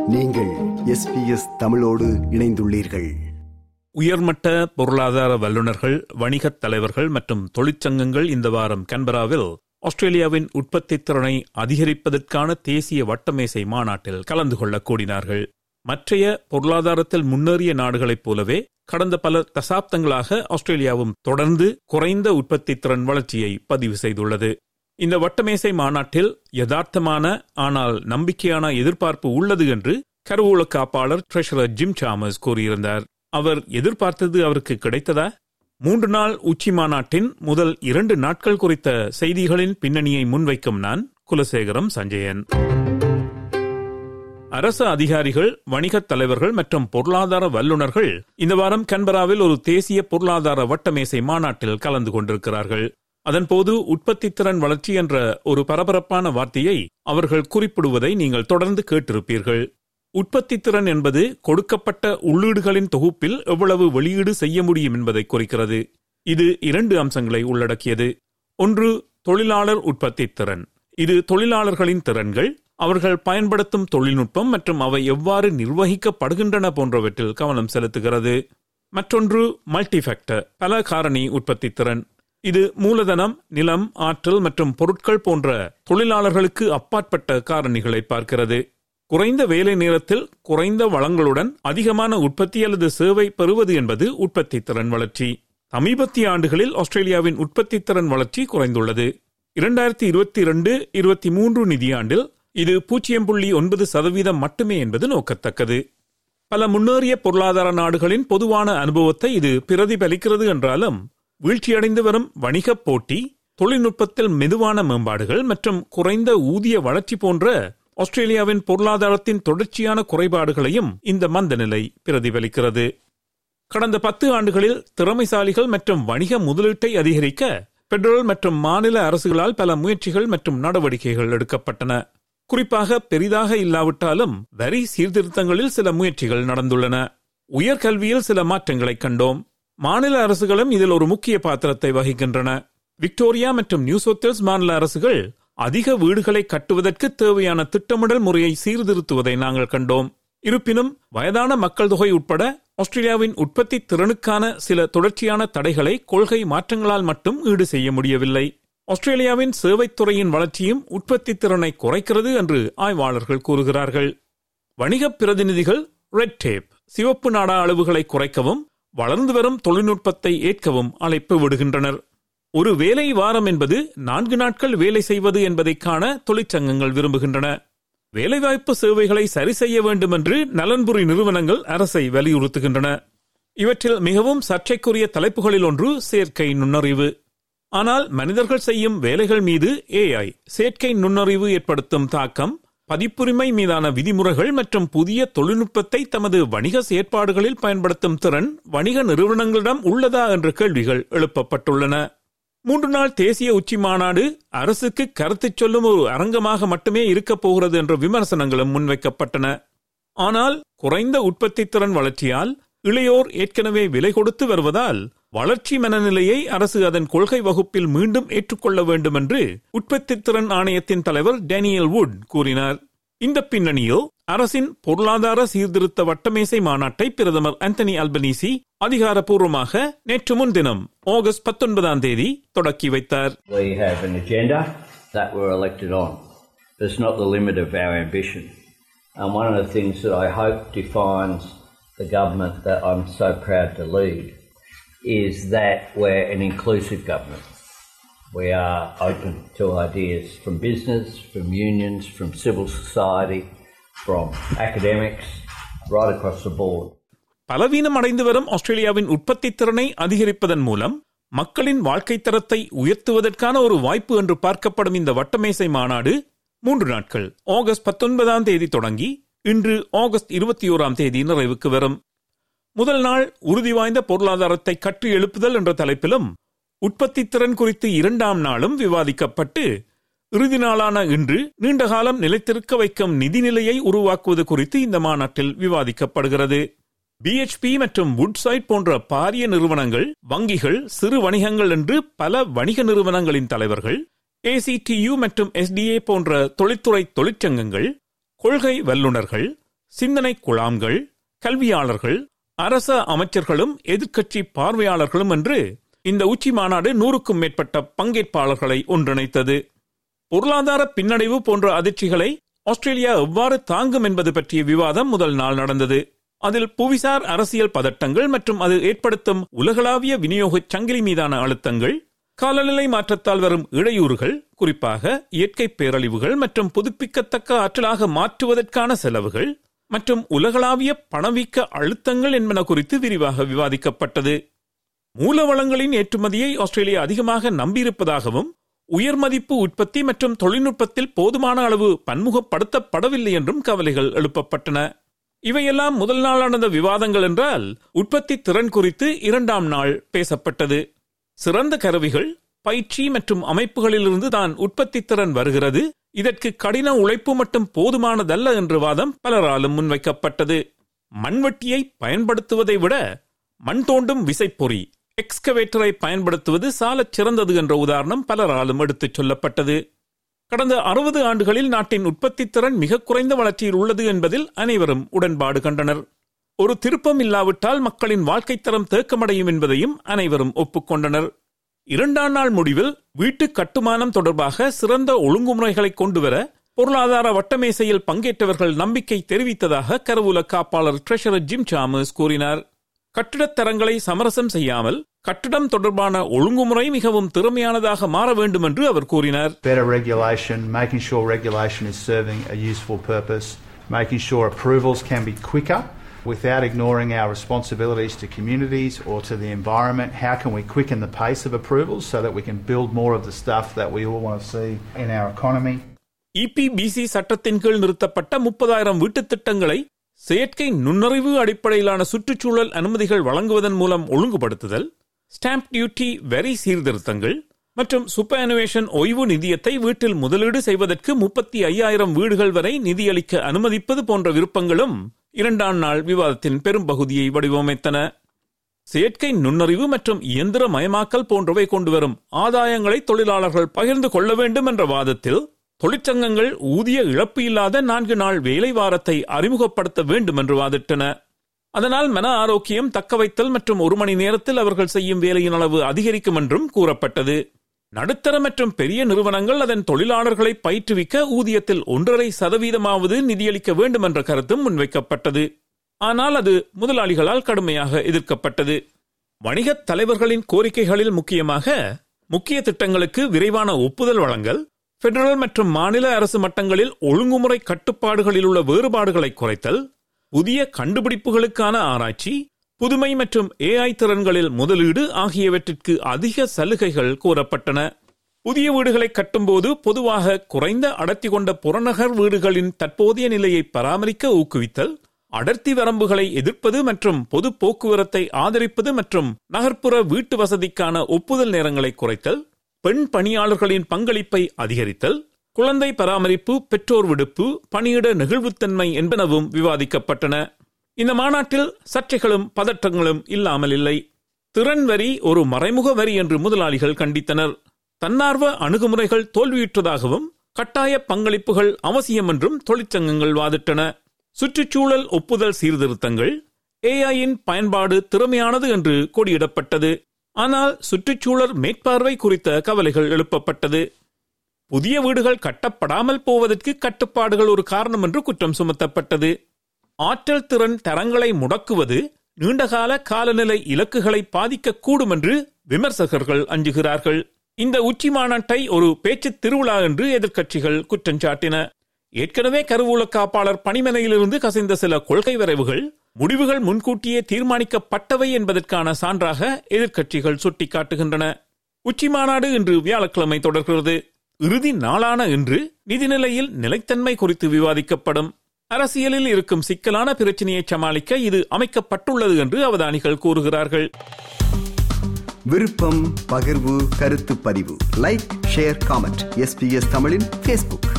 நீங்கள் எஸ்பிஎஸ் தமிழோடு இணைந்துள்ளீர்கள் உயர்மட்ட பொருளாதார வல்லுநர்கள் வணிகத் தலைவர்கள் மற்றும் தொழிற்சங்கங்கள் இந்த வாரம் கன்பராவில் ஆஸ்திரேலியாவின் உற்பத்தித் திறனை அதிகரிப்பதற்கான தேசிய வட்டமேசை மாநாட்டில் கலந்து கொள்ள கூடினார்கள் மற்றைய பொருளாதாரத்தில் முன்னேறிய நாடுகளைப் போலவே கடந்த பல தசாப்தங்களாக ஆஸ்திரேலியாவும் தொடர்ந்து குறைந்த உற்பத்தித் திறன் வளர்ச்சியை பதிவு செய்துள்ளது இந்த வட்டமேசை மாநாட்டில் யதார்த்தமான ஆனால் நம்பிக்கையான எதிர்பார்ப்பு உள்ளது என்று கருவூல காப்பாளர் ட்ரெஷரர் ஜிம் சாமஸ் கூறியிருந்தார் அவர் எதிர்பார்த்தது அவருக்கு கிடைத்ததா மூன்று நாள் உச்சி மாநாட்டின் முதல் இரண்டு நாட்கள் குறித்த செய்திகளின் பின்னணியை முன்வைக்கும் நான் குலசேகரம் சஞ்சயன் அரசு அதிகாரிகள் வணிகத் தலைவர்கள் மற்றும் பொருளாதார வல்லுநர்கள் இந்த வாரம் கன்பராவில் ஒரு தேசிய பொருளாதார வட்டமேசை மாநாட்டில் கலந்து கொண்டிருக்கிறார்கள் அதன்போது உற்பத்தி திறன் வளர்ச்சி என்ற ஒரு பரபரப்பான வார்த்தையை அவர்கள் குறிப்பிடுவதை நீங்கள் தொடர்ந்து கேட்டிருப்பீர்கள் உற்பத்தி திறன் என்பது கொடுக்கப்பட்ட உள்ளீடுகளின் தொகுப்பில் எவ்வளவு வெளியீடு செய்ய முடியும் என்பதை குறிக்கிறது இது இரண்டு அம்சங்களை உள்ளடக்கியது ஒன்று தொழிலாளர் உற்பத்தி திறன் இது தொழிலாளர்களின் திறன்கள் அவர்கள் பயன்படுத்தும் தொழில்நுட்பம் மற்றும் அவை எவ்வாறு நிர்வகிக்கப்படுகின்றன போன்றவற்றில் கவனம் செலுத்துகிறது மற்றொன்று மல்டிஃபேக்டர் பல காரணி உற்பத்தி திறன் இது மூலதனம் நிலம் ஆற்றல் மற்றும் பொருட்கள் போன்ற தொழிலாளர்களுக்கு அப்பாற்பட்ட காரணிகளை பார்க்கிறது குறைந்த வேலை நேரத்தில் குறைந்த வளங்களுடன் அதிகமான உற்பத்தி அல்லது சேவை பெறுவது என்பது உற்பத்தி திறன் வளர்ச்சி சமீபத்திய ஆண்டுகளில் ஆஸ்திரேலியாவின் உற்பத்தி திறன் வளர்ச்சி குறைந்துள்ளது இரண்டாயிரத்தி இருபத்தி இரண்டு இருபத்தி மூன்று நிதியாண்டில் இது பூஜ்ஜியம் புள்ளி ஒன்பது சதவீதம் மட்டுமே என்பது நோக்கத்தக்கது பல முன்னேறிய பொருளாதார நாடுகளின் பொதுவான அனுபவத்தை இது பிரதிபலிக்கிறது என்றாலும் வீழ்ச்சியடைந்து வரும் வணிகப் போட்டி தொழில்நுட்பத்தில் மெதுவான மேம்பாடுகள் மற்றும் குறைந்த ஊதிய வளர்ச்சி போன்ற ஆஸ்திரேலியாவின் பொருளாதாரத்தின் தொடர்ச்சியான குறைபாடுகளையும் இந்த மந்த நிலை பிரதிபலிக்கிறது கடந்த பத்து ஆண்டுகளில் திறமைசாலிகள் மற்றும் வணிக முதலீட்டை அதிகரிக்க பெட்ரோல் மற்றும் மாநில அரசுகளால் பல முயற்சிகள் மற்றும் நடவடிக்கைகள் எடுக்கப்பட்டன குறிப்பாக பெரிதாக இல்லாவிட்டாலும் வரி சீர்திருத்தங்களில் சில முயற்சிகள் நடந்துள்ளன உயர்கல்வியில் சில மாற்றங்களை கண்டோம் மாநில அரசுகளும் இதில் ஒரு முக்கிய பாத்திரத்தை வகிக்கின்றன விக்டோரியா மற்றும் நியூ சவுத் மாநில அரசுகள் அதிக வீடுகளை கட்டுவதற்கு தேவையான திட்டமிடல் முறையை சீர்திருத்துவதை நாங்கள் கண்டோம் இருப்பினும் வயதான மக்கள் தொகை உட்பட ஆஸ்திரேலியாவின் உற்பத்தி திறனுக்கான சில தொடர்ச்சியான தடைகளை கொள்கை மாற்றங்களால் மட்டும் ஈடு செய்ய முடியவில்லை ஆஸ்திரேலியாவின் சேவைத்துறையின் வளர்ச்சியும் உற்பத்தி திறனை குறைக்கிறது என்று ஆய்வாளர்கள் கூறுகிறார்கள் வணிகப் பிரதிநிதிகள் ரெட் டேப் சிவப்பு நாடா அளவுகளை குறைக்கவும் வளர்ந்து வரும் தொழில்நுட்பத்தை ஏற்கவும் அழைப்பு விடுகின்றனர் ஒரு வேலை வாரம் என்பது நான்கு நாட்கள் வேலை செய்வது என்பதை காண தொழிற்சங்கங்கள் விரும்புகின்றன வேலைவாய்ப்பு சேவைகளை சரி செய்ய வேண்டும் என்று நலன்புரி நிறுவனங்கள் அரசை வலியுறுத்துகின்றன இவற்றில் மிகவும் சர்ச்சைக்குரிய தலைப்புகளில் ஒன்று செயற்கை நுண்ணறிவு ஆனால் மனிதர்கள் செய்யும் வேலைகள் மீது ஏஐ செயற்கை நுண்ணறிவு ஏற்படுத்தும் தாக்கம் பதிப்புரிமை மீதான விதிமுறைகள் மற்றும் புதிய தொழில்நுட்பத்தை தமது வணிக செயற்பாடுகளில் பயன்படுத்தும் திறன் வணிக நிறுவனங்களிடம் உள்ளதா என்ற கேள்விகள் எழுப்பப்பட்டுள்ளன மூன்று நாள் தேசிய உச்சி மாநாடு அரசுக்கு கருத்து சொல்லும் ஒரு அரங்கமாக மட்டுமே இருக்கப் போகிறது என்ற விமர்சனங்களும் முன்வைக்கப்பட்டன ஆனால் குறைந்த உற்பத்தி திறன் வளர்ச்சியால் இளையோர் ஏற்கனவே விலை கொடுத்து வருவதால் வளர்ச்சி மனநிலையை அரசு அதன் கொள்கை வகுப்பில் மீண்டும் ஏற்றுக்கொள்ள வேண்டும் என்று உற்பத்தி திறன் ஆணையத்தின் தலைவர் டேனியல் வுட் கூறினார் இந்த பின்னணியில் அரசின் பொருளாதார சீர்திருத்த வட்டமேசை மாநாட்டை பிரதமர் அந்தனி அல்பனீசி அதிகாரப்பூர்வமாக நேற்று முன்தினம் ஆகஸ்ட் பத்தொன்பதாம் தேதி தொடக்கி வைத்தார் We have an agenda that we're elected on. It's not the limit of our ambition. And one of the things that I hope defines the government that I'm so proud to lead is that we're an inclusive government. We are open to ideas from business, from unions, from civil society, from academics, right across the board. பலவீனம் அடைந்து வரும் ஆஸ்திரேலியாவின் உற்பத்தி திறனை அதிகரிப்பதன் மூலம் மக்களின் வாழ்க்கை தரத்தை உயர்த்துவதற்கான ஒரு வாய்ப்பு என்று பார்க்கப்படும் இந்த வட்டமேசை மாநாடு மூன்று நாட்கள் ஆகஸ்ட் பத்தொன்பதாம் தேதி தொடங்கி இன்று ஆகஸ்ட் இருபத்தி ஓராம் தேதி நிறைவுக்கு வரும் முதல் நாள் உறுதி வாய்ந்த பொருளாதாரத்தை கட்டி எழுப்புதல் என்ற தலைப்பிலும் உற்பத்தி திறன் குறித்து இரண்டாம் நாளும் விவாதிக்கப்பட்டு இறுதி நாளான இன்று நீண்டகாலம் நிலைத்திருக்க வைக்கும் நிதிநிலையை உருவாக்குவது குறித்து இந்த மாநாட்டில் விவாதிக்கப்படுகிறது பிஎச்பி மற்றும் வுட்சைட் போன்ற பாரிய நிறுவனங்கள் வங்கிகள் சிறு வணிகங்கள் என்று பல வணிக நிறுவனங்களின் தலைவர்கள் ஏசிடியு மற்றும் எஸ்டிஏ போன்ற தொழில்துறை தொழிற்சங்கங்கள் கொள்கை வல்லுநர்கள் சிந்தனை குழாம்கள் கல்வியாளர்கள் அரச அமைச்சர்களும் எதிர்க்கட்சி பார்வையாளர்களும் என்று இந்த உச்சி மாநாடு நூறுக்கும் மேற்பட்ட பங்கேற்பாளர்களை ஒன்றிணைத்தது பொருளாதார பின்னடைவு போன்ற அதிர்ச்சிகளை ஆஸ்திரேலியா எவ்வாறு தாங்கும் என்பது பற்றிய விவாதம் முதல் நாள் நடந்தது அதில் புவிசார் அரசியல் பதட்டங்கள் மற்றும் அது ஏற்படுத்தும் உலகளாவிய விநியோக சங்கிலி மீதான அழுத்தங்கள் காலநிலை மாற்றத்தால் வரும் இடையூறுகள் குறிப்பாக இயற்கை பேரழிவுகள் மற்றும் புதுப்பிக்கத்தக்க ஆற்றலாக மாற்றுவதற்கான செலவுகள் மற்றும் உலகளாவிய பணவீக்க அழுத்தங்கள் என்பன குறித்து விரிவாக விவாதிக்கப்பட்டது மூலவளங்களின் ஏற்றுமதியை ஆஸ்திரேலியா அதிகமாக நம்பியிருப்பதாகவும் உயர் மதிப்பு உற்பத்தி மற்றும் தொழில்நுட்பத்தில் போதுமான அளவு பன்முகப்படுத்தப்படவில்லை என்றும் கவலைகள் எழுப்பப்பட்டன இவையெல்லாம் முதல் நாள் நடந்த விவாதங்கள் என்றால் உற்பத்தி திறன் குறித்து இரண்டாம் நாள் பேசப்பட்டது சிறந்த கருவிகள் பயிற்சி மற்றும் அமைப்புகளிலிருந்து தான் உற்பத்தி திறன் வருகிறது இதற்கு கடின உழைப்பு மட்டும் போதுமானதல்ல என்ற வாதம் பலராலும் முன்வைக்கப்பட்டது மண்வெட்டியை பயன்படுத்துவதை விட மண் தோண்டும் விசைப்பொறி எக்ஸ்கவேட்டரை பயன்படுத்துவது சாலச் சிறந்தது என்ற உதாரணம் பலராலும் எடுத்துச் சொல்லப்பட்டது கடந்த அறுபது ஆண்டுகளில் நாட்டின் உற்பத்தி திறன் மிக குறைந்த வளர்ச்சியில் உள்ளது என்பதில் அனைவரும் உடன்பாடு கண்டனர் ஒரு திருப்பம் இல்லாவிட்டால் மக்களின் வாழ்க்கை தரம் தேக்கமடையும் என்பதையும் அனைவரும் ஒப்புக்கொண்டனர் இரண்டாம் நாள் முடிவில் வீட்டு கட்டுமானம் தொடர்பாக சிறந்த ஒழுங்குமுறைகளை கொண்டுவர பொருளாதார வட்டமேசையில் பங்கேற்றவர்கள் நம்பிக்கை தெரிவித்ததாக கருவூல காப்பாளர் ட்ரெஷரர் ஜிம் சாமர்ஸ் கூறினார் கட்டிடத் தரங்களை சமரசம் செய்யாமல் கட்டிடம் தொடர்பான ஒழுங்குமுறை மிகவும் திறமையானதாக மாற வேண்டும் என்று அவர் கூறினார் better regulation, making sure regulation is serving a useful purpose, making sure approvals can be quicker without ignoring our responsibilities to communities or to the environment. How can we quicken the pace of approvals so that we can build more of the stuff that we all want to see in our economy? இபிபிசி சட்டத்தின் கீழ் நிறுத்தப்பட்ட முப்பதாயிரம் வீட்டுத் திட்டங்களை செயற்கை நுண்ணறிவு அடிப்படையிலான சுற்றுச்சூழல் அனுமதிகள் வழங்குவதன் மூலம் ஒழுங்குபடுத்துதல் ஸ்டாம்ப் டியூட்டி வரி சீர்திருத்தங்கள் மற்றும் சுப்பனுவேஷன் ஓய்வு நிதியத்தை வீட்டில் முதலீடு செய்வதற்கு முப்பத்தி ஐயாயிரம் வீடுகள் வரை நிதியளிக்க அனுமதிப்பது போன்ற விருப்பங்களும் இரண்டாம் நாள் விவாதத்தின் பெரும்பகுதியை வடிவமைத்தன செயற்கை நுண்ணறிவு மற்றும் இயந்திரமயமாக்கல் போன்றவை கொண்டுவரும் ஆதாயங்களை தொழிலாளர்கள் பகிர்ந்து கொள்ள வேண்டும் என்ற வாதத்தில் தொழிற்சங்கங்கள் ஊதிய இழப்பு இல்லாத நான்கு நாள் வேலை வாரத்தை அறிமுகப்படுத்த வேண்டும் என்று வாதிட்டன அதனால் மன ஆரோக்கியம் தக்கவைத்தல் மற்றும் ஒரு மணி நேரத்தில் அவர்கள் செய்யும் வேலையின் அளவு அதிகரிக்கும் என்றும் கூறப்பட்டது நடுத்தர மற்றும் பெரிய நிறுவனங்கள் அதன் தொழிலாளர்களை பயிற்றுவிக்க ஊதியத்தில் ஒன்றரை சதவீதமாவது நிதியளிக்க வேண்டும் என்ற கருத்தும் முன்வைக்கப்பட்டது ஆனால் அது முதலாளிகளால் கடுமையாக எதிர்க்கப்பட்டது வணிகத் தலைவர்களின் கோரிக்கைகளில் முக்கியமாக முக்கிய திட்டங்களுக்கு விரைவான ஒப்புதல் வழங்கல் பெடரல் மற்றும் மாநில அரசு மட்டங்களில் ஒழுங்குமுறை கட்டுப்பாடுகளில் உள்ள வேறுபாடுகளை குறைத்தல் புதிய கண்டுபிடிப்புகளுக்கான ஆராய்ச்சி புதுமை மற்றும் ஏஐ திறன்களில் முதலீடு ஆகியவற்றிற்கு அதிக சலுகைகள் கோரப்பட்டன புதிய வீடுகளை கட்டும்போது பொதுவாக குறைந்த அடர்த்தி கொண்ட புறநகர் வீடுகளின் தற்போதைய நிலையை பராமரிக்க ஊக்குவித்தல் அடர்த்தி வரம்புகளை எதிர்ப்பது மற்றும் பொது போக்குவரத்தை ஆதரிப்பது மற்றும் நகர்ப்புற வீட்டு வசதிக்கான ஒப்புதல் நேரங்களை குறைத்தல் பெண் பணியாளர்களின் பங்களிப்பை அதிகரித்தல் குழந்தை பராமரிப்பு பெற்றோர் விடுப்பு பணியிட நெகிழ்வுத்தன்மை என்பனவும் விவாதிக்கப்பட்டன இந்த மாநாட்டில் சர்ச்சைகளும் பதற்றங்களும் இல்லாமல் இல்லை திறன் வரி ஒரு மறைமுக வரி என்று முதலாளிகள் கண்டித்தனர் தன்னார்வ அணுகுமுறைகள் தோல்வியுற்றதாகவும் கட்டாய பங்களிப்புகள் அவசியம் என்றும் தொழிற்சங்கங்கள் வாதிட்டன சுற்றுச்சூழல் ஒப்புதல் சீர்திருத்தங்கள் ஏஐயின் பயன்பாடு திறமையானது என்று கொடியிடப்பட்டது ஆனால் சுற்றுச்சூழல் மேற்பார்வை குறித்த கவலைகள் எழுப்பப்பட்டது புதிய வீடுகள் கட்டப்படாமல் போவதற்கு கட்டுப்பாடுகள் ஒரு காரணம் என்று குற்றம் சுமத்தப்பட்டது ஆற்றல் திறன் தரங்களை முடக்குவது நீண்டகால காலநிலை இலக்குகளை பாதிக்கக்கூடும் என்று விமர்சகர்கள் அஞ்சுகிறார்கள் இந்த உச்சி மாநாட்டை ஒரு பேச்சு திருவிழா என்று எதிர்க்கட்சிகள் குற்றம் சாட்டின ஏற்கனவே கருவூல காப்பாளர் பணிமனையிலிருந்து கசிந்த சில கொள்கை வரைவுகள் முடிவுகள் முன்கூட்டியே தீர்மானிக்கப்பட்டவை என்பதற்கான சான்றாக எதிர்க்கட்சிகள் சுட்டிக்காட்டுகின்றன உச்சி மாநாடு இன்று வியாழக்கிழமை தொடர்கிறது இறுதி நாளான இன்று நிதிநிலையில் நிலைத்தன்மை குறித்து விவாதிக்கப்படும் அரசியலில் இருக்கும் சிக்கலான பிரச்சனையை சமாளிக்க இது அமைக்கப்பட்டுள்ளது என்று அவதானிகள் கூறுகிறார்கள் விருப்பம் பகிர்வு கருத்து பதிவு லைக் ஷேர் காமெண்ட் எஸ்பிஎஸ் தமிழின் ஃபேஸ்புக்